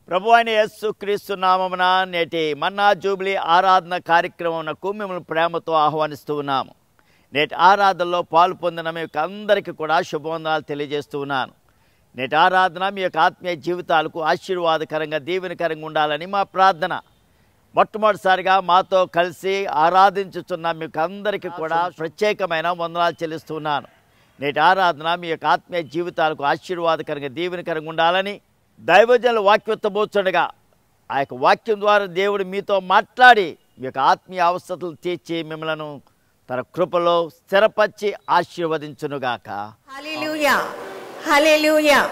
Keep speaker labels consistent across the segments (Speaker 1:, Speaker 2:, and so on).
Speaker 1: ప్రభు అయిన యేసు క్రీస్తు నామమున నేటి మన్నా జూబ్లీ ఆరాధన కార్యక్రమంకు మిమ్మల్ని ప్రేమతో ఆహ్వానిస్తూ ఉన్నాము నేటి ఆరాధనలో పాలు పొందిన మీ యొక్క అందరికీ కూడా శుభవందనాలు తెలియజేస్తూ ఉన్నాను నేటి ఆరాధన మీ యొక్క ఆత్మీయ జీవితాలకు ఆశీర్వాదకరంగా దీవెనకరంగా ఉండాలని మా ప్రార్థన మొట్టమొదటిసారిగా మాతో కలిసి ఆరాధించుతున్న మీకు అందరికీ కూడా ప్రత్యేకమైన వందనాలు చెల్లిస్తున్నాను నేటి ఆరాధన మీ యొక్క ఆత్మీయ జీవితాలకు ఆశీర్వాదకరంగా దీవెనకరంగా ఉండాలని దైవజనులు వాక్యత్తబోచుండగా ఆ యొక్క వాక్యం ద్వారా దేవుడు మీతో మాట్లాడి మీ యొక్క ఆత్మీయ అవసరతలు తీర్చి మిమ్మలను తన కృపలో స్థిరపరిచి ఆశీర్వదించునుగాక
Speaker 2: హల్లెలూయా హల్లెలూయా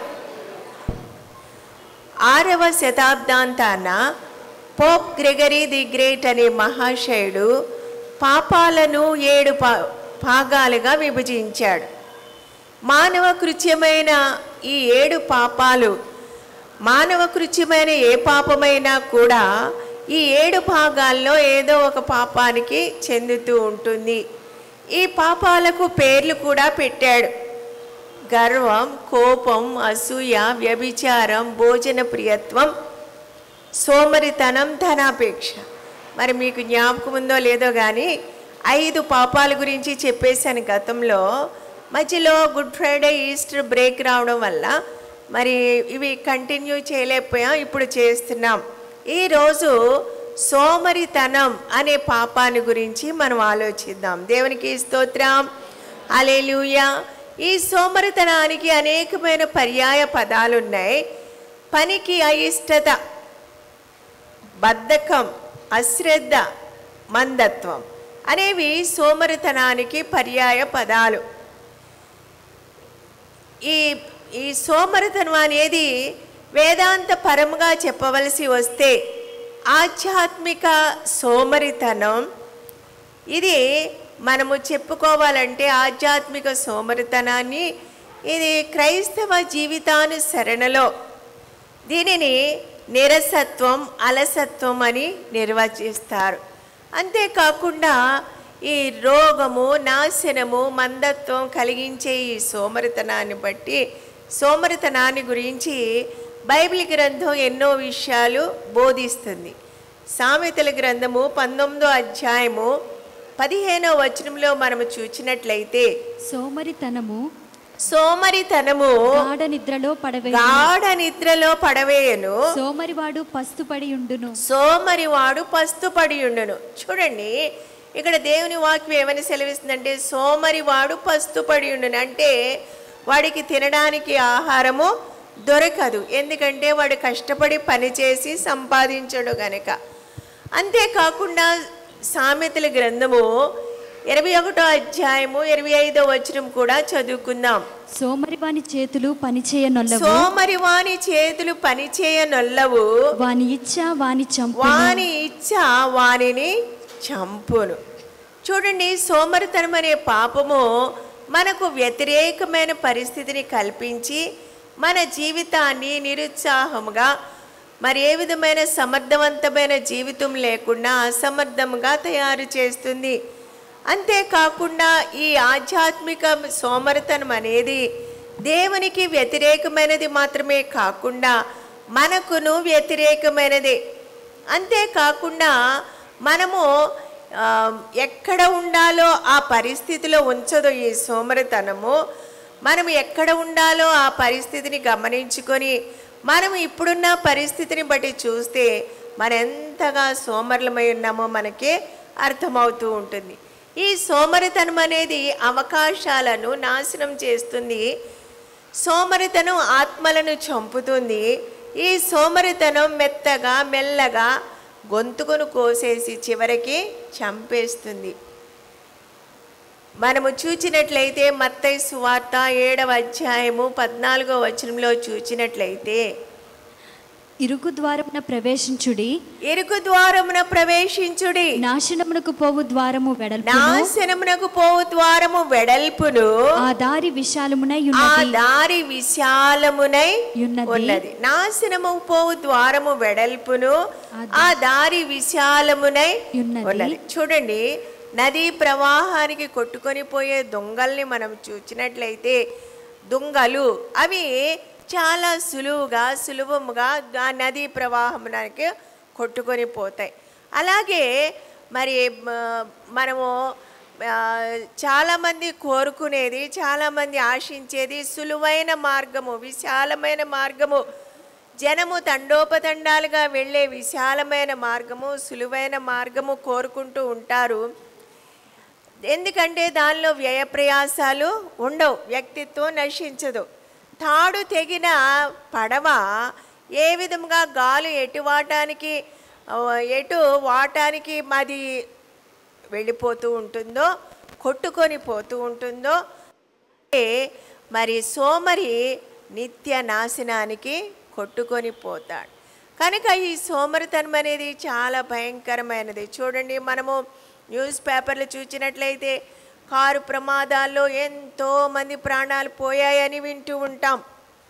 Speaker 2: ఆరవ శతాబ్దాంతాన పోప్ గ్రెగరీ ది గ్రేట్ అనే మహాశయుడు పాపాలను ఏడు పా భాగాలుగా విభజించాడు మానవ కృత్యమైన ఈ ఏడు పాపాలు మానవ కృత్యమైన ఏ పాపమైనా కూడా ఈ ఏడు భాగాల్లో ఏదో ఒక పాపానికి చెందుతూ ఉంటుంది ఈ పాపాలకు పేర్లు కూడా పెట్టాడు గర్వం కోపం అసూయ వ్యభిచారం భోజన ప్రియత్వం సోమరితనం ధనాపేక్ష మరి మీకు జ్ఞాపకం ఉందో లేదో కానీ ఐదు పాపాల గురించి చెప్పేశాను గతంలో మధ్యలో గుడ్ ఫ్రైడే ఈస్టర్ బ్రేక్ రావడం వల్ల మరి ఇవి కంటిన్యూ చేయలేకపోయాం ఇప్పుడు చేస్తున్నాం ఈరోజు సోమరితనం అనే పాపాన్ని గురించి మనం ఆలోచిద్దాం దేవునికి స్తోత్రం అలేలుయా ఈ సోమరితనానికి అనేకమైన పర్యాయ పదాలు ఉన్నాయి పనికి అయిష్టత బద్ధకం అశ్రద్ధ మందత్వం అనేవి సోమరితనానికి పర్యాయ పదాలు ఈ ఈ సోమరితనం అనేది వేదాంత పరముగా చెప్పవలసి వస్తే ఆధ్యాత్మిక సోమరితనం ఇది మనము చెప్పుకోవాలంటే ఆధ్యాత్మిక సోమరితనాన్ని ఇది క్రైస్తవ జీవితానుసరణలో దీనిని నిరసత్వం అలసత్వం అని నిర్వచిస్తారు అంతేకాకుండా ఈ రోగము నాశనము మందత్వం కలిగించే ఈ సోమరితనాన్ని బట్టి సోమరితనాన్ని గురించి బైబిల్ గ్రంథం ఎన్నో విషయాలు బోధిస్తుంది సామెతల గ్రంథము పంతొమ్మిదో అధ్యాయము పదిహేనో వచనంలో మనము చూచినట్లయితే
Speaker 3: సోమరితనము
Speaker 2: సోమరితనము
Speaker 3: గాఢ నిద్రలో పడవే
Speaker 2: గాఢ నిద్రలో పడవేయను
Speaker 3: సోమరివాడు పస్తుపడి ఉండును
Speaker 2: సోమరివాడు పస్తుపడి ఉండును చూడండి ఇక్కడ దేవుని వాక్యం ఏమని సెలవిస్తుందంటే సోమరివాడు పస్తుపడి ఉండును అంటే వాడికి తినడానికి ఆహారము దొరకదు ఎందుకంటే వాడు కష్టపడి పనిచేసి సంపాదించడు గనక అంతేకాకుండా సామెతల గ్రంథము ఇరవై ఒకటో అధ్యాయము ఇరవై ఐదో వచనం కూడా చదువుకుందాం
Speaker 3: సోమరివాని చేతులు పనిచేయనొల్లవు
Speaker 2: సోమరివాని చేతులు పనిచేయనొల్లవు
Speaker 3: వాని ఇచ్చ వాని చంపు
Speaker 2: వాని ఇచ్చ వానిని చంపును చూడండి సోమరితనం అనే పాపము మనకు వ్యతిరేకమైన పరిస్థితిని కల్పించి మన జీవితాన్ని నిరుత్సాహముగా మరి ఏ విధమైన సమర్థవంతమైన జీవితం లేకుండా అసమర్థంగా తయారు చేస్తుంది అంతేకాకుండా ఈ ఆధ్యాత్మిక సోమరితనం అనేది దేవునికి వ్యతిరేకమైనది మాత్రమే కాకుండా మనకును వ్యతిరేకమైనది అంతేకాకుండా మనము ఆ, ఎక్కడ ఉండాలో ఆ పరిస్థితిలో ఉంచదు ఈ సోమరితనము మనం ఎక్కడ ఉండాలో ఆ పరిస్థితిని గమనించుకొని మనం ఇప్పుడున్న పరిస్థితిని బట్టి చూస్తే మనం ఎంతగా సోమరులమై ఉన్నామో మనకే అర్థమవుతూ ఉంటుంది ఈ సోమరితనం అనేది అవకాశాలను నాశనం చేస్తుంది సోమరితనం ఆత్మలను చంపుతుంది ఈ సోమరితనం మెత్తగా మెల్లగా గొంతుకును కోసేసి చివరికి చంపేస్తుంది మనము చూచినట్లయితే మత్తయి సువార్త ఏడవ అధ్యాయము పద్నాలుగో వచనంలో చూచినట్లయితే
Speaker 3: ఇరుకు ద్వారమున ప్రవేశించుడి
Speaker 2: ఎరుకు ద్వారమున ప్రవేశించుడి
Speaker 3: నాశనమునకు పోవు ద్వారము వెడల్పు
Speaker 2: నాశనమునకు పోవు ద్వారము వెడల్పును
Speaker 3: ఆ దారి విశాలమునై
Speaker 2: ఆ
Speaker 3: ఉన్నది
Speaker 2: దారి విశాలమునై
Speaker 3: ఉన్నది.
Speaker 2: ఉన్నది నాశనము పోవు ద్వారము వెడల్పును ఆ దారి విశాలమునై
Speaker 3: ఉన్నది.
Speaker 2: ఉన్నది చూడండి నదీ ప్రవాహానికి కొట్టుకొని పోయే దొంగల్ని మనం చూచినట్లయితే దొంగలు అవి చాలా సులువుగా సులభముగా ఆ నదీ ప్రవాహమునకి కొట్టుకొని పోతాయి అలాగే మరి మ, మనము ఆ, చాలామంది కోరుకునేది చాలామంది ఆశించేది సులువైన మార్గము విశాలమైన మార్గము జనము తండోపతండాలుగా వెళ్ళే విశాలమైన మార్గము సులువైన మార్గము కోరుకుంటూ ఉంటారు ఎందుకంటే దానిలో వ్యయ ప్రయాసాలు ఉండవు వ్యక్తిత్వం నశించదు తాడు తెగిన పడవ ఏ విధంగా గాలి ఎటు వాటానికి ఆ, ఎటు వాటానికి మాది వెళ్ళిపోతూ ఉంటుందో కొట్టుకొని పోతూ ఉంటుందో అంటే మరి సోమరి నిత్య నాశనానికి కొట్టుకొని పోతాడు కనుక ఈ సోమరితనం అనేది చాలా భయంకరమైనది చూడండి మనము న్యూస్ పేపర్లు చూసినట్లయితే కారు ప్రమాదాల్లో ఎంతో మంది ప్రాణాలు పోయాయని వింటూ ఉంటాం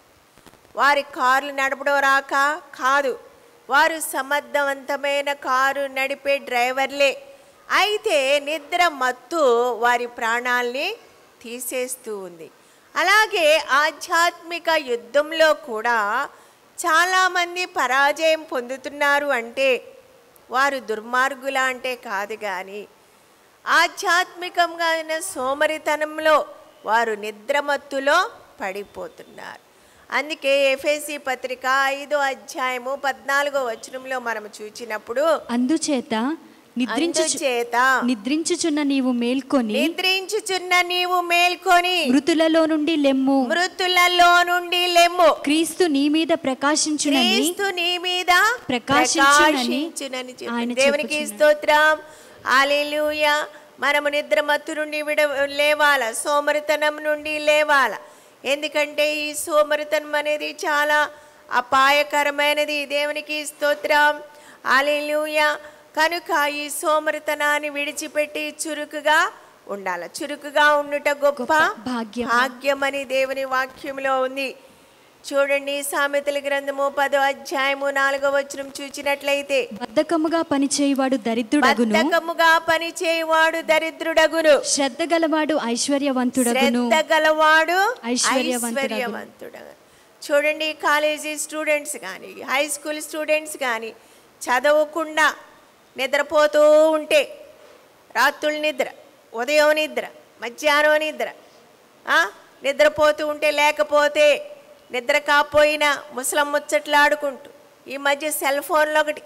Speaker 2: వారి కార్లు నడపడం రాక కాదు వారు సమర్థవంతమైన కారు నడిపే డ్రైవర్లే అయితే నిద్ర మత్తు వారి ప్రాణాల్ని తీసేస్తూ ఉంది అలాగే ఆధ్యాత్మిక యుద్ధంలో కూడా చాలామంది పరాజయం పొందుతున్నారు అంటే వారు దుర్మార్గుల అంటే కాదు కానీ ఆధ్యాత్మికంగా అయిన సోమరితనంలో వారు నిద్రమత్తులో పడిపోతున్నారు అందుకే ఎఫ్ఎసి పత్రిక ఐదో అధ్యాయము పద్నాలుగో వచనంలో మనం చూచినప్పుడు
Speaker 3: అందుచేత నిద్రించు
Speaker 2: అందుచేత
Speaker 3: నిద్రించుచున్న నీవు మేల్కొని
Speaker 2: నిద్రించుచున్న నీవు మేల్కొని
Speaker 3: మృతులలో నుండి లెమ్ము
Speaker 2: మృతులలో నుండి లెమ్ము
Speaker 3: క్రీస్తు నీ మీద ప్రకాశించునని
Speaker 2: క్రీస్తు నీ మీద
Speaker 3: ప్రకాశించునని
Speaker 2: ప్రకాశించునని చెప్పి
Speaker 3: ఆయన
Speaker 2: దేవునికి
Speaker 3: చెప్పుచున్నాడు.
Speaker 2: స్తోత్రం హల్లెలూయ మనము నిద్ర మత్తు నుండి విడ లేవాల సోమరితనం నుండి లేవాల ఎందుకంటే ఈ సోమరితనం అనేది చాలా అపాయకరమైనది దేవునికి స్తోత్రం హల్లెలూయ కనుక ఈ సోమరితనాన్ని విడిచిపెట్టి చురుకుగా ఉండాలి చురుకుగా ఉండుట గొప్ప
Speaker 3: గొప్ప భాగ్యము.
Speaker 2: భాగ్యమని దేవుని వాక్యంలో ఉంది చూడండి సామెతల గ్రంథము పదో అధ్యాయము నాలుగో వచనం చూచినట్లయితే
Speaker 3: బద్ధకముగా పనిచేయువాడు దరిద్రుడగును
Speaker 2: బద్ధకముగా పని చేయవాడు దరిద్రుడగును
Speaker 3: శ్రద్ధ గలవాడు ఐశ్వర్యవంతుడగును
Speaker 2: శ్రద్ధ గలవాడు
Speaker 3: ఐశ్వర్యవంతుడగును.
Speaker 2: ఐశ్వర్యవంతుడగును చూడండి కాలేజీ స్టూడెంట్స్ కానీ హై స్కూల్ స్టూడెంట్స్ కానీ చదవకుండా నిద్రపోతూ ఉంటే రాత్రులు నిద్ర ఉదయం నిద్ర మధ్యాహ్నం నిద్ర ఆ? నిద్రపోతూ ఉంటే లేకపోతే నిద్ర కాపోయినా ముసలం ముచ్చట్లు ఆడుకుంటూ ఈ మధ్య సెల్ ఫోన్లు ఒకటి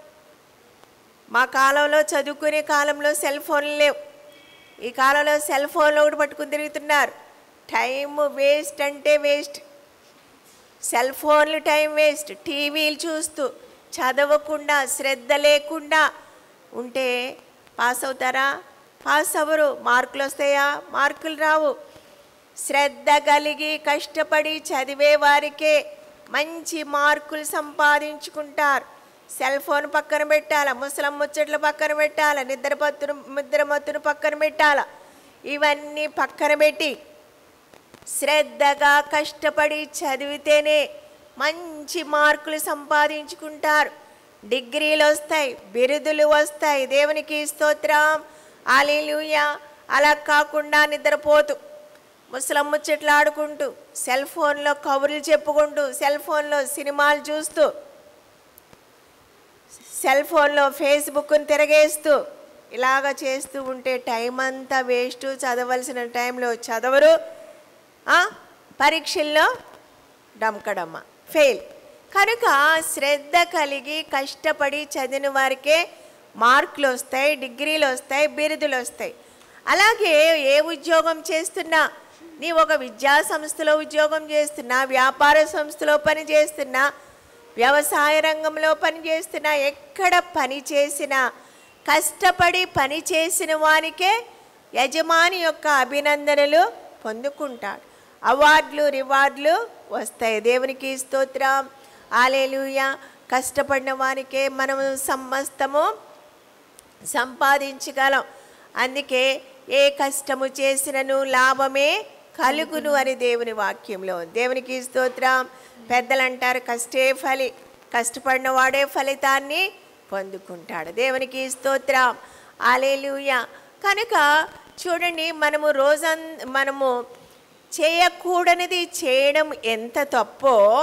Speaker 2: మా కాలంలో చదువుకునే కాలంలో సెల్ ఫోన్లు లేవు ఈ కాలంలో సెల్ ఫోన్లు ఒకటి పట్టుకుని తిరుగుతున్నారు టైం వేస్ట్ అంటే వేస్ట్ సెల్ ఫోన్లు టైం వేస్ట్ టీవీలు చూస్తూ చదవకుండా శ్రద్ధ లేకుండా ఉంటే పాస్ అవుతారా పాస్ అవ్వరు మార్కులు వస్తాయా మార్కులు రావు శ్రద్ధ కలిగి కష్టపడి చదివే వారికే మంచి మార్కులు సంపాదించుకుంటారు సెల్ ఫోన్ పక్కన పెట్టాల ముసలం ముచ్చట్లు పక్కన పెట్టాల నిద్రపత్తును నిద్రమత్తును పక్కన పెట్టాల ఇవన్నీ పక్కన పెట్టి శ్రద్ధగా కష్టపడి చదివితేనే మంచి మార్కులు సంపాదించుకుంటారు డిగ్రీలు వస్తాయి బిరుదులు వస్తాయి దేవునికి స్తోత్రం ఆలీలుయ అలా కాకుండా నిద్రపోతూ ముసలం ముచ్చట్లు ఆడుకుంటూ సెల్ ఫోన్లో కబుర్లు చెప్పుకుంటూ సెల్ ఫోన్లో సినిమాలు చూస్తూ సెల్ ఫోన్లో ఫేస్బుక్ని తిరగేస్తూ ఇలాగ చేస్తూ ఉంటే టైం అంతా వేస్ట్ చదవలసిన టైంలో చదవరు ఆ, పరీక్షల్లో డమ్కడమ్మ ఫెయిల్ కనుక శ్రద్ధ కలిగి కష్టపడి చదివిన వారికే మార్కులు వస్తాయి డిగ్రీలు వస్తాయి బిరుదులు వస్తాయి అలాగే ఏ ఉద్యోగం చేస్తున్నా నీ ఒక విద్యా సంస్థలో ఉద్యోగం చేస్తున్నా వ్యాపార సంస్థలో పని చేస్తున్నా వ్యవసాయ రంగంలో పని చేస్తున్నా ఎక్కడ పని చేసినా కష్టపడి పని చేసిన వానికే యజమాని యొక్క అభినందనలు పొందుకుంటాడు అవార్డులు రివార్డులు వస్తాయి దేవునికి స్తోత్రం ఆలేలుయ కష్టపడిన వానికే మనము సమస్తము సంపాదించగలం అందుకే ఏ కష్టము చేసినను లాభమే కలుగును అని దేవుని వాక్యంలో ఉంది. దేవునికి స్తోత్రం పెద్దలు అంటారు కష్టే ఫలి కష్టపడిన వాడే ఫలితాన్ని పొందుకుంటాడు దేవునికి స్తోత్రం ఆలేలుయ కనుక చూడండి మనము రోజన్ మనము చేయకూడనిది చేయడం ఎంత తప్పో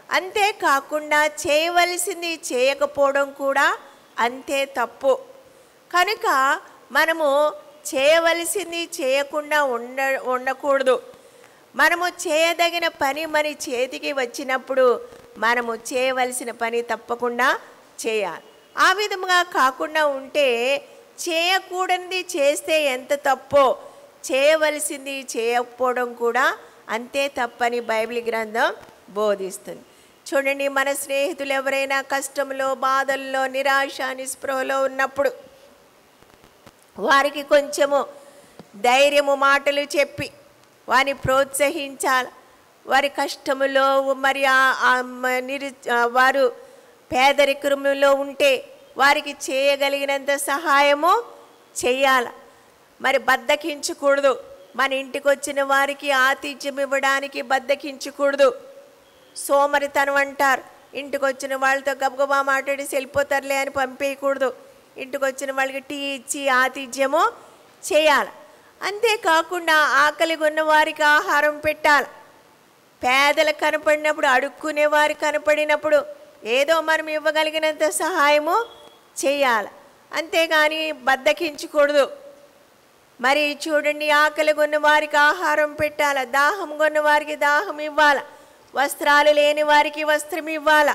Speaker 2: అంతేకాకుండా చేయవలసింది చేయకపోవడం కూడా అంతే తప్పు కనుక మనము చేయవలసింది చేయకుండా ఉండ ఉండకూడదు మనము చేయదగిన పని మన చేతికి వచ్చినప్పుడు మనము చేయవలసిన పని తప్పకుండా చేయాలి ఆ విధముగా కాకుండా ఉంటే చేయకూడనిది చేస్తే ఎంత తప్పో చేయవలసింది చేయకపోవడం కూడా అంతే తప్పని బైబిల్ గ్రంథం బోధిస్తుంది చూడండి మన స్నేహితులు ఎవరైనా కష్టంలో బాధల్లో నిరాశ నిస్పృహలో ఉన్నప్పుడు వారికి కొంచెము ధైర్యము మాటలు చెప్పి వారిని ప్రోత్సహించాలి వారి కష్టములో మరి ఆ- ఆ మ- నిరు ఆ వారు పేదరికములో ఉంటే వారికి చేయగలిగినంత సహాయము చేయాలి మరి బద్దకించకూడదు మన ఇంటికి వచ్చిన వారికి ఆతిథ్యం ఇవ్వడానికి బద్దకించకూడదు సోమరితనం అంటారు ఇంటికి వచ్చిన వాళ్ళతో గబగబా మాట్లాడేసి వెళ్ళిపోతారులే అని పంపేయకూడదు ఇంటికి వచ్చిన వాళ్ళకి టీ ఇచ్చి ఆతిథ్యము చేయాలి అంతేకాకుండా ఆకలి ఉన్న వారికి ఆహారం పెట్టాలి పేదలు కనపడినప్పుడు అడుక్కునే వారు కనపడినప్పుడు ఏదో మనం ఇవ్వగలిగినంత సహాయము చేయాలి అంతేగాని బద్దకించకూడదు మరి చూడండి ఆకలి కొన్న వారికి ఆహారం పెట్టాల దాహం కొన్న వారికి దాహం ఇవ్వాల వస్త్రాలు లేని వారికి వస్త్రం ఇవ్వాల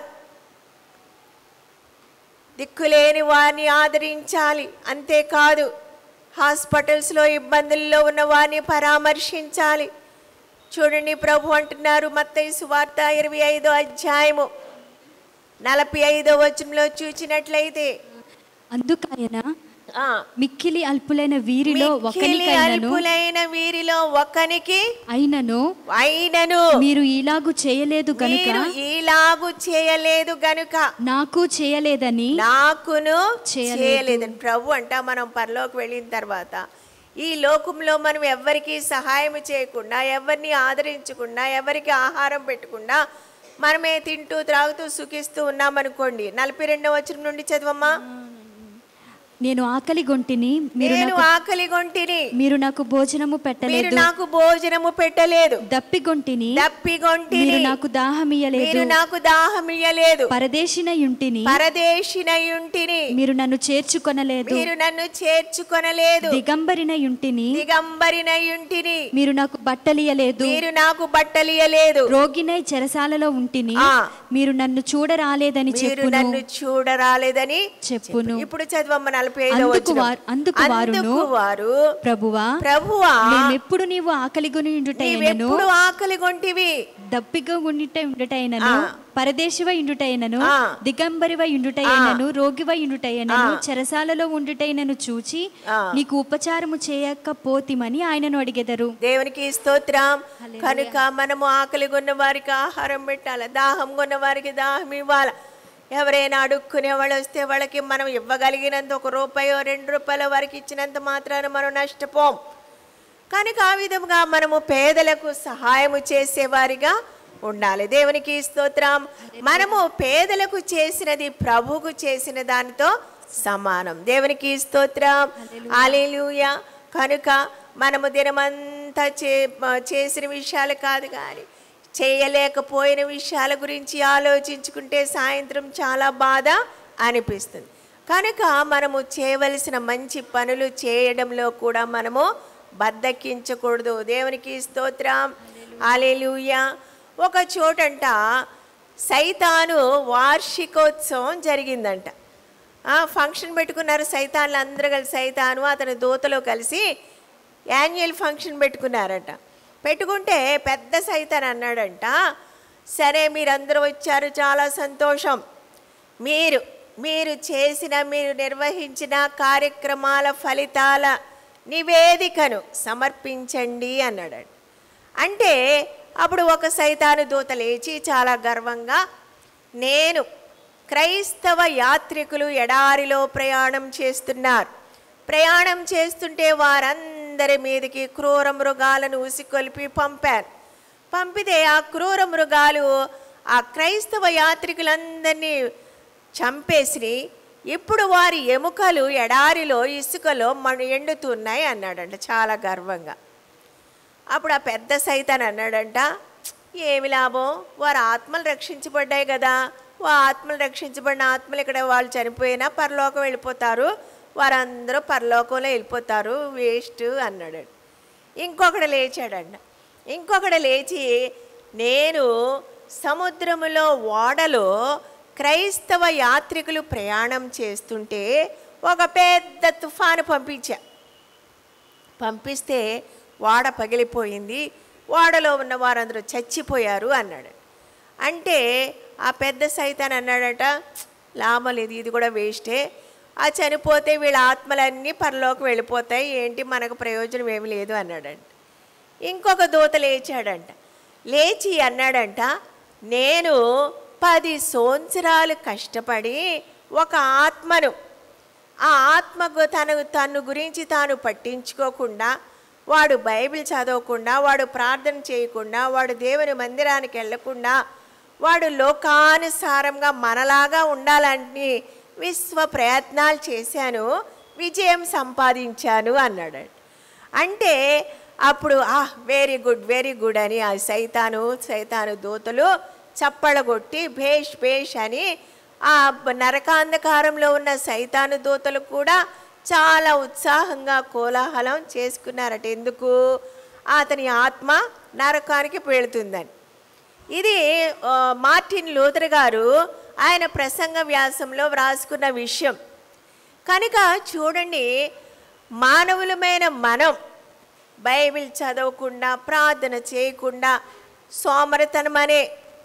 Speaker 2: దిక్కులేని వారిని ఆదరించాలి అంతేకాదు హాస్పిటల్స్లో ఇబ్బందుల్లో ఉన్న వారిని పరామర్శించాలి చూడండి ప్రభు అంటున్నారు మత్తయి సువార్త ఇరవై ఐదో అధ్యాయము నలభై ఐదో వచనంలో చూచినట్లయితే
Speaker 3: అందుకాయన
Speaker 2: ఆ,
Speaker 3: మిక్కిలి అల్పులైన వీరిలో
Speaker 2: మిక్కిలి
Speaker 3: ఒకనికైనను
Speaker 2: అల్పులైన వీరిలో ఒకనికి
Speaker 3: అయినను
Speaker 2: అయినను
Speaker 3: మీరు ఇలాగు చేయలేదు గనుక
Speaker 2: మీరు ఈలాగు చేయలేదు గనుక
Speaker 3: నాకు చేయలేదని
Speaker 2: నాకును
Speaker 3: చేయలేదు.
Speaker 2: చేయలేదని ప్రభు అంట మనం పరలోకి వెళ్ళిన తర్వాత ఈ లోకంలో మనం ఎవరికి సహాయం చేయకుండా ఎవరిని ఆదరించకుండా ఎవరికి ఆహారం పెట్టకుండా మనమే తింటూ త్రాగుతూ సుఖిస్తూ ఉన్నామనుకోండి నలభై రెండవ వచనం నుండి చదవమ్మా
Speaker 3: నేను ఆకలి గొంటిని మీరు
Speaker 2: నేను
Speaker 3: నాకు
Speaker 2: ఆకలి గొంటిని
Speaker 3: మీరు నాకు భోజనము
Speaker 2: మీరు
Speaker 3: పెట్టలేదు
Speaker 2: నాకు భోజనము పెట్టలేదు
Speaker 3: దప్పిగొంటిని
Speaker 2: దప్పిగొంటిని
Speaker 3: మీరు నాకు దాహమియ్యలేదు
Speaker 2: మీరు నాకు దాహమియ్యలేదు
Speaker 3: పరదేశిన యుంటిని
Speaker 2: పరదేశినయుంటిని
Speaker 3: మీరు నన్ను చేర్చుకొనలేదు
Speaker 2: మీరు నన్ను చేర్చుకొనలేదు
Speaker 3: దిగంబరిన యుంటిని
Speaker 2: దిగంబరినయుంటిని
Speaker 3: మీరు నాకు బట్టలియలేదు
Speaker 2: మీరు నాకు బట్టలియలేదు
Speaker 3: రోగినై చెరసాలలో ఉంటిని
Speaker 2: ఆ.
Speaker 3: మీరు నన్ను చూడరాలేదని
Speaker 2: మీరు
Speaker 3: చెప్పును
Speaker 2: నన్ను చూడరాలేదని
Speaker 3: చెప్పును
Speaker 2: ఇప్పుడు చదవమ్మ నలభై ఐదో
Speaker 3: అందుకు
Speaker 2: వచనం.
Speaker 3: వారు- అందుకు వారును
Speaker 2: అందుకు వారు
Speaker 3: ప్రభువా
Speaker 2: ప్రభువా
Speaker 3: మేమెప్పుడు నీవు ఆకలిగొని ఉండుటైనను
Speaker 2: నీవెప్పుడు ఆకలి కొంటివి
Speaker 3: దప్పిగా ఉండుట ఉండుటైనను
Speaker 2: ఆ.
Speaker 3: పరదేశివ ఇండుటైనను
Speaker 2: ఆ.
Speaker 3: దిగంబరివ ఇండుటైనను రోగివ ఇండుటైనను చెరసాలలో ఉండుటైనను చూచి
Speaker 2: ఆ.
Speaker 3: నీకు ఉపచారము చేయకపోతిమని ఆయనను అడిగెదరు
Speaker 2: దేవునికి స్తోత్రం కనుక మనము ఆకలి కొన్న వారికి ఆహారం పెట్టాలి దాహం కొన్న వారికి దాహం ఇవ్వాలి ఎవరైనా అడుక్కునే వాళ్ళు వస్తే వాళ్ళకి మనం ఇవ్వగలిగినంత ఒక రూపాయో రెండు రూపాయల వారికి ఇచ్చినంత మాత్రాన మనం నష్టపోం కనుక ఆ విధముగా మనము పేదలకు సహాయము చేసేవారిగా ఉండాలి దేవునికి స్తోత్రం మనము పేదలకు చేసినది ప్రభువుకు చేసిన దానితో సమానం దేవునికి స్తోత్రం అలెలుయ కనుక మనము దినమంతా చే చేసిన విషయాలు కాదు కానీ చేయలేకపోయిన విషయాల గురించి ఆలోచించుకుంటే సాయంత్రం చాలా బాధ అనిపిస్తుంది కనుక మనము చేయవలసిన మంచి పనులు చేయడంలో కూడా మనము బద్దకించకూడదు దేవునికి స్తోత్రం ఆలేలుయ ఒక చోటంట సైతాను వార్షికోత్సవం జరిగిందంట ఆ, ఫంక్షన్ పెట్టుకున్నారు సైతాన్లు అందరూ కలిసి సైతాను అతని దూతలో కలిసి యాన్యువల్ ఫంక్షన్ పెట్టుకున్నారట పెట్టుకుంటే పెద్ద సైతాన్ అన్నాడంట సరే మీరందరూ వచ్చారు చాలా సంతోషం మీరు మీరు చేసిన మీరు నిర్వహించిన కార్యక్రమాల ఫలితాల నివేదికను సమర్పించండి అన్నాడు అంటే అప్పుడు ఒక సైతాను దూత లేచి చాలా గర్వంగా నేను క్రైస్తవ యాత్రికులు ఎడారిలో ప్రయాణం చేస్తున్నారు ప్రయాణం చేస్తుంటే వారందరి మీదకి క్రూర మృగాలను ఉసికొల్పి పంపారు పంపితే ఆ క్రూర మృగాలు ఆ క్రైస్తవ యాత్రికులందరినీ చంపేసి ఇప్పుడు వారి ఎముకలు ఎడారిలో ఇసుకలో మన ఎండుతున్నాయి అన్నాడంట చాలా గర్వంగా అప్పుడు ఆ పెద్ద సైతాన్ అన్నాడంట ఏమి లాభం వారి ఆత్మలు రక్షించబడ్డాయి కదా వా ఆత్మలు రక్షించబడిన ఆత్మలు ఇక్కడ వాళ్ళు చనిపోయినా పరలోకం వెళ్ళిపోతారు వారందరూ పరలోకంలో వెళ్ళిపోతారు వేస్ట్ అన్నాడు ఇంకొకడు లేచాడంట ఇంకొకడు లేచి నేను సముద్రములో ఓడలో క్రైస్తవ యాత్రికులు ప్రయాణం చేస్తుంటే ఒక పెద్ద తుఫాను పంపించా పంపిస్తే వాడ పగిలిపోయింది వాడలో ఉన్న వారందరూ చచ్చిపోయారు అన్నాడు అంటే ఆ పెద్ద సైతాన్ అన్నాడట లాభం లేదు ఇది కూడా వేస్టే ఆ చనిపోతే వీళ్ళ ఆత్మలన్నీ పరలోకి వెళ్ళిపోతాయి ఏంటి మనకు ప్రయోజనం ఏమి లేదు అన్నాడంట ఇంకొక దూత లేచాడంట లేచి అన్నాడంట నేను పది సంవత్సరాలు కష్టపడి ఒక ఆత్మను ఆ ఆత్మకు తన తను గురించి తాను పట్టించుకోకుండా వాడు బైబిల్ చదవకుండా వాడు ప్రార్థన చేయకుండా వాడు దేవుని మందిరానికి వెళ్ళకుండా వాడు లోకానుసారంగా మనలాగా ఉండాలని విశ్వ ప్రయత్నాలు చేశాను విజయం సంపాదించాను అన్నాడు అంటే అప్పుడు ఆ వెరీ గుడ్ వెరీ గుడ్ అని ఆ సైతాను సైతాను దూతలు చప్పడగొట్టి భేష్ భేష్ అని ఆ నరకాంధకారంలో ఉన్న సైతాను దూతలు కూడా చాలా ఉత్సాహంగా కోలాహలం చేసుకున్నారట ఎందుకు అతని ఆత్మ నరకానికి వెళుతుందని ఇది ఆ, మార్టిన్ లూథర్ గారు ఆయన ప్రసంగ వ్యాసంలో వ్రాసుకున్న విషయం కనుక చూడండి మానవులమైన మనం బైబిల్ చదవకుండా ప్రార్థన చేయకుండా సోమరతనం అనే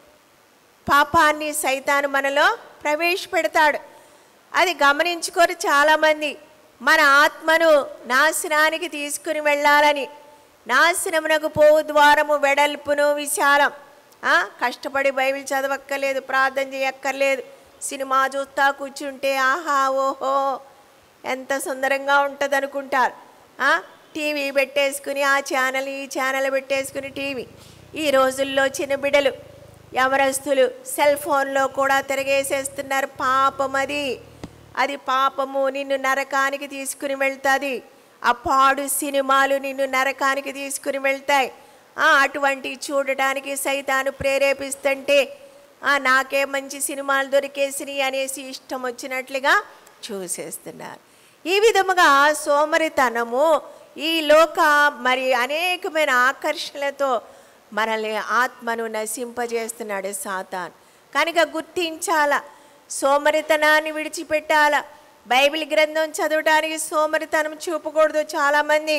Speaker 2: పాపాన్ని సైతాను మనలో ప్రవేశపెడతాడు అది గమనించుకొని చాలామంది మన ఆత్మను నాశనానికి తీసుకుని వెళ్ళాలని నాశనమునకు పోవు ద్వారము వెడల్పును విశాలం ఆ, కష్టపడి బైబిల్ చదవక్కర్లేదు ప్రార్థన చేయక్కర్లేదు సినిమా చూస్తా కూర్చుంటే ఆహా ఓహో ఎంత సుందరంగా ఉంటుంది అనుకుంటారు ఆ, టీవీ పెట్టేసుకుని ఆ ఛానల్ ఈ ఛానల్ పెట్టేసుకుని టీవీ ఈ రోజుల్లో చిన్న బిడ్డలు యవరస్తులు సెల్ ఫోన్లో కూడా తిరగేసేస్తున్నారు పాపం అది అది పాపము నిన్ను నరకానికి తీసుకుని వెళ్తుంది ఆ పాడు సినిమాలు నిన్ను నరకానికి తీసుకుని వెళ్తాయి ఆ, అటువంటి చూడటానికి సైతాను ప్రేరేపిస్తుంటే ఆ, నాకే మంచి సినిమాలు దొరికేసినాయి అనేసి ఇష్టం వచ్చినట్లుగా చూసేస్తున్నారు ఈ విధముగా సోమరితనము ఈ లోక మరి అనేకమైన ఆకర్షణలతో మనల్ని ఆత్మను నశింపజేస్తున్నాడు సాతాన్ కనుక గుర్తించాల సోమరితనాన్ని విడిచిపెట్టాల బైబిల్ గ్రంథం చదవడానికి సోమరితనం చూపకూడదు చాలామంది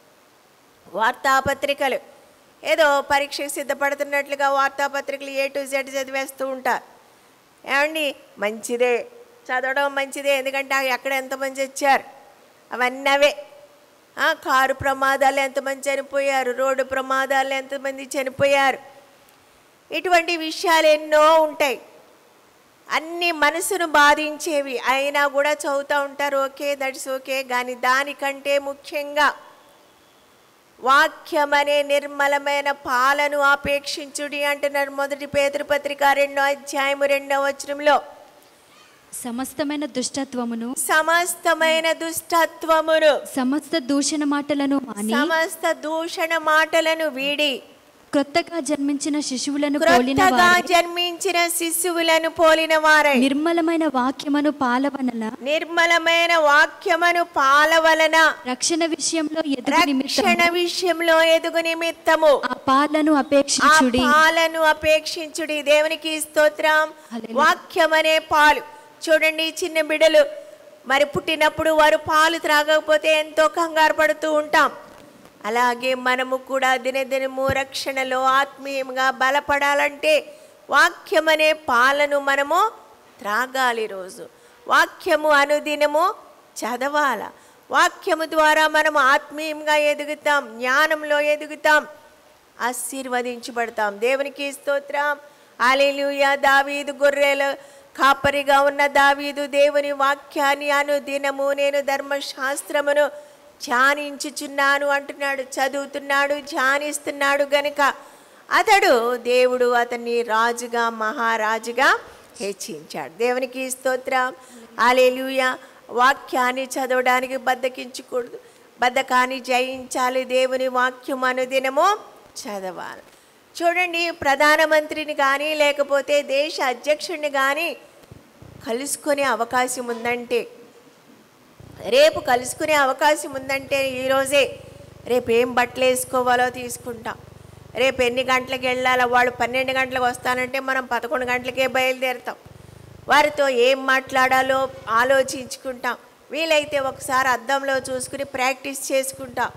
Speaker 2: వార్తాపత్రికలు ఏదో పరీక్షకు సిద్ధపడుతున్నట్లుగా వార్తాపత్రికలు ఏ టు జెడ్ చదివేస్తూ ఉంటారు ఏమండి మంచిదే చదవడం మంచిదే ఎందుకంటే అవి ఎక్కడ ఎంతమంది వచ్చారు అవన్నీ అవే ఆ, కారు ప్రమాదాలు ఎంతమంది చనిపోయారు రోడ్డు ప్రమాదాలు ఎంతమంది చనిపోయారు ఇటువంటి విషయాలు ఎన్నో ఉంటాయి అన్ని మనసును బాధించేవి అయినా కూడా చదువుతూ ఉంటారు ఓకే దట్స్ ఓకే కానీ దానికంటే ముఖ్యంగా వాక్యం అనే నిర్మలమైన పాలను ఆపేక్షించుడి అంటున్నారు మొదటి పేతృపత్రిక రెండో అధ్యాయము రెండో వచనంలో
Speaker 3: సమస్తమైన దుష్టత్వమును
Speaker 2: సమస్తమైన దుష్టత్వమును
Speaker 3: సమస్త దూషణ మాటలను మాని
Speaker 2: సమస్త దూషణ మాటలను వీడి
Speaker 3: క్రొత్తగా జన్మించిన శిశువులను పోలిన
Speaker 2: క్రొత్తగా
Speaker 3: వారై
Speaker 2: జన్మించిన శిశువులను పోలిన వారై
Speaker 3: నిర్మలమైన వాక్యమును పాలవనల
Speaker 2: నిర్మలమైన వాక్యమును పాలవలన
Speaker 3: రక్షణ విషయంలో ఎదుగు నిమిత్తం
Speaker 2: రక్షణ విషయంలో ఎదుగు నిమిత్తము
Speaker 3: ఆ పాలను
Speaker 2: ఆ
Speaker 3: అపేక్షించుడి
Speaker 2: పాలను అపేక్షించుడి దేవునికి స్తోత్రం
Speaker 3: హల్లెలూయా.
Speaker 2: వాక్యం అనే పాలు చూడండి ఈ చిన్న బిడ్డలు మరి పుట్టినప్పుడు వారు పాలు త్రాగకపోతే ఎంతో కంగారు పడుతూ ఉంటాం అలాగే మనము కూడా దినదినము రక్షణలో ఆత్మీయంగా బలపడాలంటే వాక్యం అనే పాలను మనము త్రాగాలి రోజు వాక్యము అనుదినము చదవాల వాక్యము ద్వారా మనం ఆత్మీయంగా ఎదుగుతాం జ్ఞానంలో ఎదుగుతాం ఆశీర్వదించబడతాం దేవునికి స్తోత్రం అలెలుయ దావీదు గొర్రెలు కాపరిగా ఉన్న దావీదు దేవుని వాక్యాన్ని అనుదినము నేను ధర్మశాస్త్రమును ధ్యానించుచున్నాను అంటున్నాడు చదువుతున్నాడు ధ్యానిస్తున్నాడు గనుక అతడు దేవుడు అతన్ని రాజుగా మహారాజుగా హెచ్చించాడు దేవునికి స్తోత్రం అలెలుయ వాక్యాన్ని చదవడానికి బద్దకించకూడదు బద్ధకాన్ని జయించాలి దేవుని వాక్యం అనుదినము చదవాలి చూడండి ప్రధానమంత్రిని కానీ లేకపోతే దేశ అధ్యక్షుడిని కానీ కలుసుకునే అవకాశం ఉందంటే రేపు కలుసుకునే అవకాశం ఉందంటే ఈరోజే రేపు ఏం బట్టలు వేసుకోవాలో తీసుకుంటాం రేపు ఎన్ని గంటలకు వెళ్ళాలో వాళ్ళు పన్నెండు గంటలకు వస్తానంటే మనం పదకొండు గంటలకే బయలుదేరుతాం వారితో ఏం మాట్లాడాలో ఆలోచించుకుంటాం వీలైతే ఒకసారి అద్దంలో చూసుకుని ప్రాక్టీస్ చేసుకుంటాం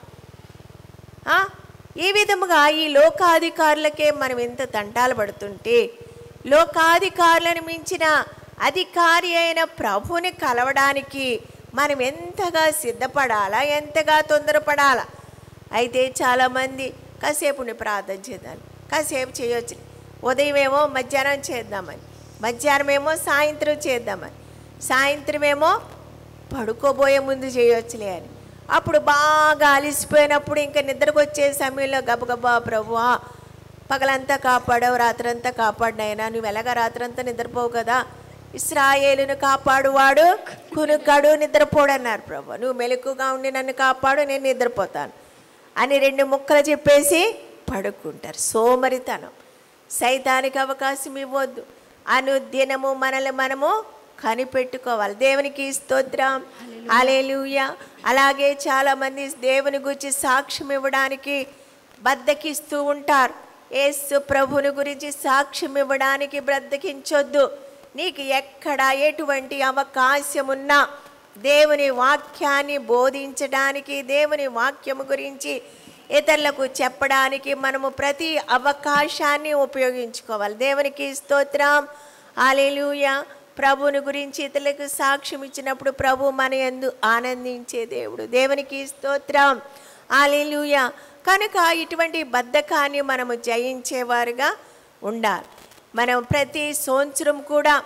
Speaker 2: ఆ? ఈ విధముగా ఈ లోకాధికారులకే మనం ఎంత తంటాలు పడుతుంటే లోకాధికారులను మించిన అధికారి అయిన ప్రభుని కలవడానికి మనం ఎంతగా సిద్ధపడాలా ఎంతగా తొందరపడాలా అయితే చాలామంది కాసేపు ఉండి ప్రార్థన చేద్దాం కాసేపు చేయొచ్చు ఉదయం ఏమో మధ్యాహ్నం చేద్దామని మధ్యాహ్నం ఏమో సాయంత్రం చేద్దామని సాయంత్రం ఏమో పడుకోబోయే ముందు చేయొచ్చులే అని అప్పుడు బాగా అలిసిపోయినప్పుడు ఇంకా నిద్రకు వచ్చే సమయంలో గబగబా ప్రభువా పగలంతా కాపాడావు రాత్రంతా కాపాడినైనా నువ్వు ఎలాగ రాత్రంతా నిద్రపోవు కదా ఇస్రాయేలును కాపాడువాడు కునుకాడు నిద్రపోడు అన్నారు ప్రభు నువ్వు మెలకుగా ఉండి నన్ను కాపాడు నేను నిద్రపోతాను అని రెండు ముక్కలు చెప్పేసి పడుకుంటారు సోమరితనం సైతానికి అవకాశం ఇవ్వద్దు అనుదినము మనల్ని మనము కనిపెట్టుకోవాలి దేవునికి స్తోత్రం అలేలుయ అలాగే చాలామంది దేవుని గురించి సాక్ష్యం ఇవ్వడానికి బద్దకిస్తూ ఉంటారు యేసు ప్రభుని గురించి సాక్ష్యం ఇవ్వడానికి బ్రద్దకించొద్దు నీకు ఎక్కడ ఎటువంటి అవకాశం ఉన్నా దేవుని వాక్యాన్ని బోధించడానికి దేవుని వాక్యము గురించి ఇతరులకు చెప్పడానికి మనము ప్రతి అవకాశాన్ని ఉపయోగించుకోవాలి దేవునికి స్తోత్రం ఆలేలుయ ప్రభుని గురించి ఇతరులకు సాక్ష్యం ఇచ్చినప్పుడు ప్రభు మన ఎందు ఆనందించే దేవుడు దేవునికి స్తోత్రం ఆలేలుయ కనుక ఇటువంటి బద్ధకాన్ని మనము జయించేవారుగా ఉండాలి మనం ప్రతి సంవత్సరం కూడా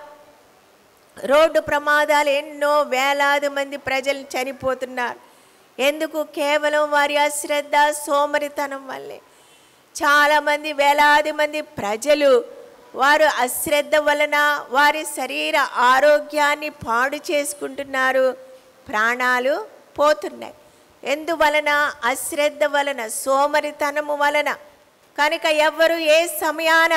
Speaker 2: రోడ్డు ప్రమాదాలు ఎన్నో వేలాది మంది ప్రజలు చనిపోతున్నారు ఎందుకు కేవలం వారి అశ్రద్ధ సోమరితనం వల్లే చాలామంది వేలాది మంది ప్రజలు వారు అశ్రద్ధ వలన వారి శరీర ఆరోగ్యాన్ని పాడు చేసుకుంటున్నారు ప్రాణాలు పోతున్నాయి ఎందువలన అశ్రద్ధ వలన సోమరితనము వలన కనుక ఎవ్వరు ఏ సమయాన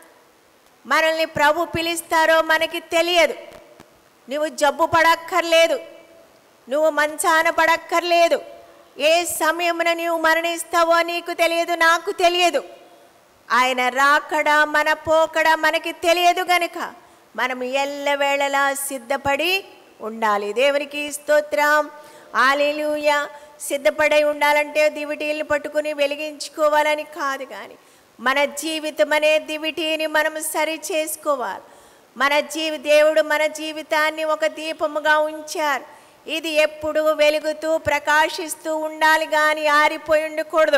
Speaker 2: మనల్ని ప్రభు పిలుస్తారో మనకి తెలియదు నువ్వు జబ్బు పడక్కర్లేదు నువ్వు మంచాన పడక్కర్లేదు ఏ సమయమున నీవు మరణిస్తావో నీకు తెలియదు నాకు తెలియదు ఆయన రాకడ మన పోకడ మనకి తెలియదు గనుక మనం ఎల్లవేళలా సిద్ధపడి ఉండాలి దేవునికి స్తోత్రం ఆలీలుయ సిద్ధపడి ఉండాలంటే దివిటీలు పట్టుకుని వెలిగించుకోవాలని కాదు కానీ మన జీవితం అనే దివిటీని మనం సరి చేసుకోవాలి మన జీవి దేవుడు మన జీవితాన్ని ఒక దీపముగా ఉంచారు ఇది ఎప్పుడు వెలుగుతూ ప్రకాశిస్తూ ఉండాలి కానీ ఆరిపోయి ఉండకూడదు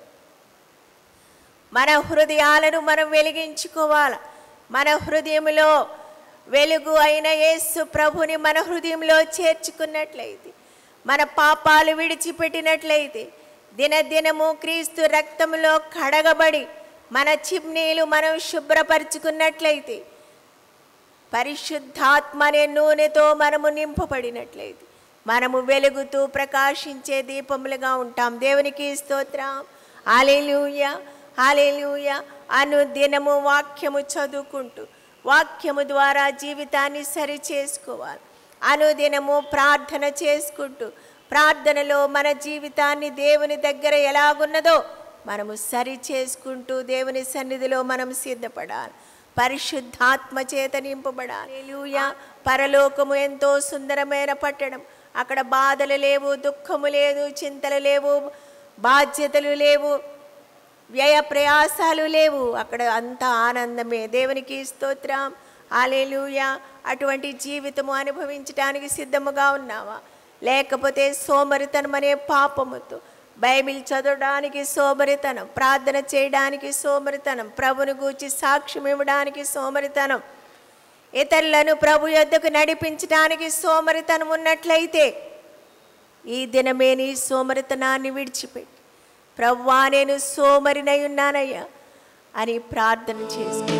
Speaker 2: మన హృదయాలను మనం వెలిగించుకోవాలి మన హృదయంలో వెలుగు అయిన యేసు ప్రభుని మన హృదయంలో చేర్చుకున్నట్లయితే మన పాపాలు విడిచిపెట్టినట్లయితే దినదినము క్రీస్తు రక్తములో కడగబడి మన చిమ్నీలు మనం శుభ్రపరుచుకున్నట్లయితే పరిశుద్ధాత్మ అనే నూనెతో మనము నింపబడినట్లయితే మనము వెలుగుతూ ప్రకాశించే దీపములుగా ఉంటాం దేవునికి స్తోత్రం ఆలేలుయ ఆలేలుయ అనుదినము వాక్యము చదువుకుంటూ వాక్యము ద్వారా జీవితాన్ని సరి చేసుకోవాలి అనుదినము ప్రార్థన చేసుకుంటూ ప్రార్థనలో మన జీవితాన్ని దేవుని దగ్గర ఎలాగున్నదో మనము సరి చేసుకుంటూ దేవుని సన్నిధిలో మనం సిద్ధపడాలి పరిశుద్ధాత్మ చేత నింపబడాలి హల్లెలూయా. పరలోకము ఎంతో సుందరమైన పట్టణం అక్కడ బాధలు లేవు దుఃఖము లేదు చింతలు లేవు బాధ్యతలు లేవు వ్యయ ప్రయాసాలు లేవు అక్కడ అంత ఆనందమే దేవునికి స్తోత్రం ఆలేలుయా అటువంటి జీవితము అనుభవించడానికి సిద్ధముగా ఉన్నావా లేకపోతే సోమరితనం అనే పాపముతో బైబిల్ చదవడానికి సోమరితనం ప్రార్థన చేయడానికి సోమరితనం ప్రభుని గూర్చి సాక్ష్యం ఇవ్వడానికి సోమరితనం ఇతరులను ప్రభు యొద్దకు నడిపించడానికి సోమరితనం ఉన్నట్లయితే ఈ దినమే నీ సోమరితనాన్ని విడిచిపెట్టి ప్రవ్వా నేను సోమరినై ఉన్నానయ్యా అని ప్రార్థన చేసుకో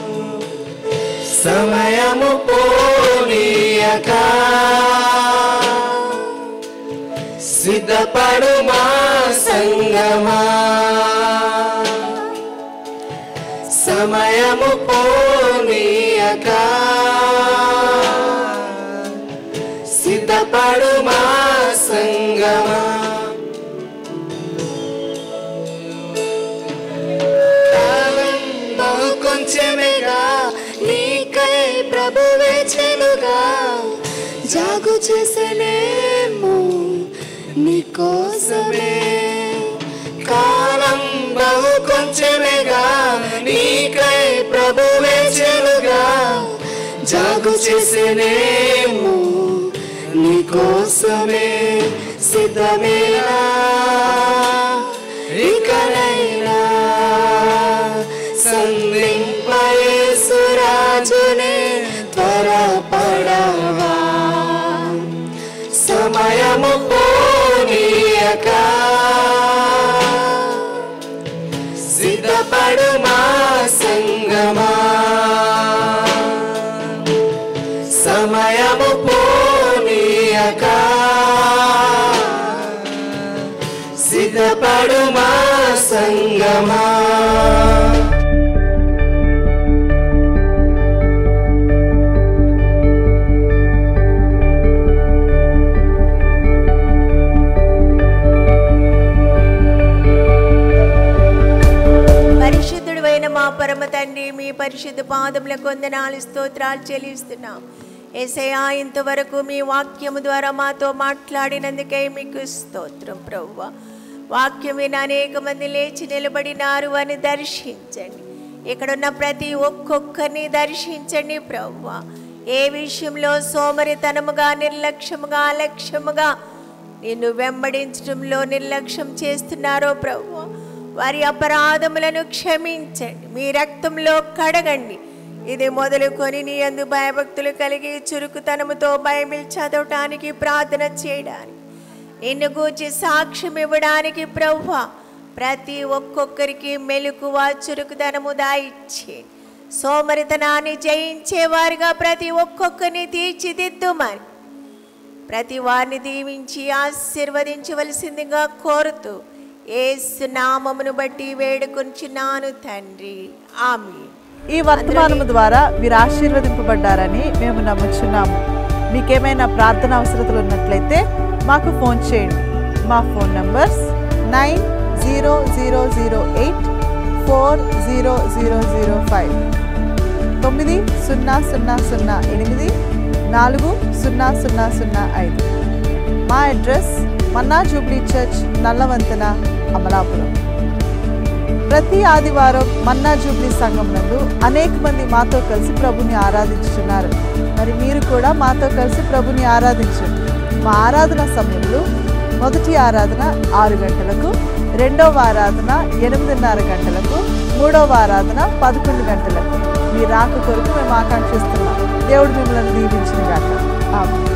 Speaker 4: సమయము పోనీయక సిద్ధపడు మా సంగమా సమయము పోనీయక సిద్ధపడు మా సంగమా కాలం బహు కొంచెమేగా నీకై ప్రభు వేచెనుగా జాగు చేసలేము నీకోసమే కాలం బహు కొంచెమేగా నీకై ప్రభు వేచెనుగా జాగు చేసలేము నీకోసమే సిద్ధమేనా ఇకనైనా సంధింపయేసురాజునే త్వరపడవా సమయము పోనీయక సిద్ధపడు మా సంగమా సమయము పోనీయక సిద్ధపడు మా సంగమా
Speaker 2: పరిశుద్ధుడు అయిన మా పరమ తండ్రి మీ పరిశుద్ధ పాదములకు వందనాలు స్తోత్రాలు చెల్లిస్తున్నాం ఏసయా ఇంతవరకు మీ వాక్యము ద్వారా మాతో మాట్లాడినందుకే మీకు స్తోత్రం ప్రవ్వ వాక్యం విని అనేక మంది లేచి నిలబడినారు అని దర్శించండి ఇక్కడున్న ప్రతి ఒక్కొక్కరిని దర్శించండి ప్రవ్వ ఏ విషయంలో సోమరితనముగా నిర్లక్ష్యముగా అలక్ష్యముగా నిన్ను వెంబడించడంలో నిర్లక్ష్యం చేస్తున్నారో ప్రభు వారి అపరాధములను క్షమించండి మీ రక్తంలో కడగండి ఇది మొదలుకొని నీ అందు భయభక్తులు కలిగి చురుకుతనముతో బైబిల్ చదవటానికి ప్రార్థన చేయడానికి నిన్ను గూర్చి సాక్ష్యం ఇవ్వడానికి ప్రభు ప్రతి ఒక్కొక్కరికి మెలకువ చురుకుదనము దాయిచ్చేయండి సోమరితనాన్ని జయించేవారుగా ప్రతి ఒక్కొక్కరిని తీర్చిదిద్దుమని ప్రతి వారిని దీవించి ఆశీర్వదించవలసిందిగా కోరుతూ ఏసు నామమును బట్టి వేడుకొంచున్నాను తండ్రి ఆమె
Speaker 5: ఈ వర్తమానము ద్వారా మీరు ఆశీర్వదింపబడ్డారని మేము నమ్ముచున్నాము మీకేమైనా ప్రార్థన అవసరతలు ఉన్నట్లయితే మాకు ఫోన్ చేయండి మా phone numbers nine zero zero zero eight four zero zero zero five తొమ్మిది సున్నా సున్నా సున్నా ఎనిమిది నాలుగు సున్నా సున్నా సున్నా ఐదు మా address Manna jubilee church Nallavantena Amalapuram ప్రతి ఆదివారం మన్నా జూబ్లీ సంఘం నందు అనేక మంది మాతో కలిసి ప్రభుని ఆరాధించుతున్నారు మరి మీరు కూడా మాతో కలిసి ప్రభుని ఆరాధించండి మా ఆరాధన సమయంలో మొదటి ఆరాధన ఆరు గంటలకు రెండవ ఆరాధన ఎనిమిదిన్నర గంటలకు మూడవ ఆరాధన పదకొండు గంటలకు మీ రాక కొరకు మేము ఆకాంక్షిస్తున్నాం దేవుడు మిమ్మల్ని దీవించిన గాక ఆమె